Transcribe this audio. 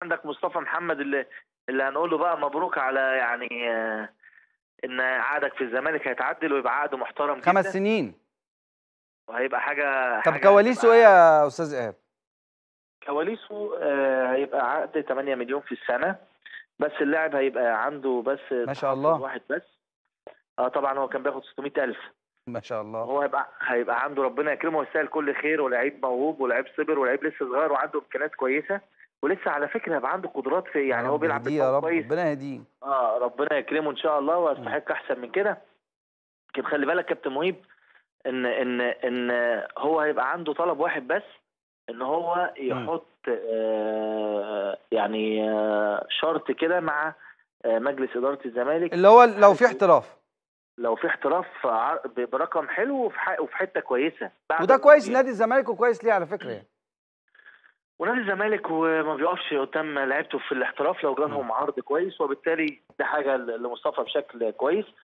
عندك مصطفى محمد اللي اللي هنقول له بقى مبروك على يعني آه، ان عقدك في الزمالك هيتعدل ويبقى عقد محترم خمس جدا سنين وهيبقى حاجه طب حاجة كواليسه هتبقى- ايه يا استاذ ايهاب كواليسه آه، هيبقى عقد 8 مليون في السنه بس اللاعب هيبقى عنده بس ما شاء تحفظ الله. واحد بس اه طبعا هو كان بياخد 600000 ما شاء الله هو هيبقى هيبقى عنده ربنا يكرمه ويستاهل كل خير ولاعيب موهوب ولاعيب صبر ولاعيب لسه صغير وعنده امكانيات كويسه ولسه على فكره هيبقى عنده قدرات في يا يعني هو رب بيلعب يهديه يا بالكورة رب كويس ربنا يهديه اه ربنا يكرمه ان شاء الله ويستحق احسن من كده لكن خلي بالك كابتن مهيب ان ان ان هو هيبقى عنده طلب واحد بس ان هو يحط آه يعني آه شرط كده مع آه مجلس اداره الزمالك اللي هو لو في احتراف لو في احتراف ع- برقم حلو وفي ح- وفي حته كويسه بعد وده كويس الوقت. نادي الزمالك وكويس ليه على فكره يعني ونادي الزمالك وما بيقفش قدام لعيبته في الاحتراف لو جالهم عرض كويس وبالتالي ده حاجه ل- لمصطفى بشكل كويس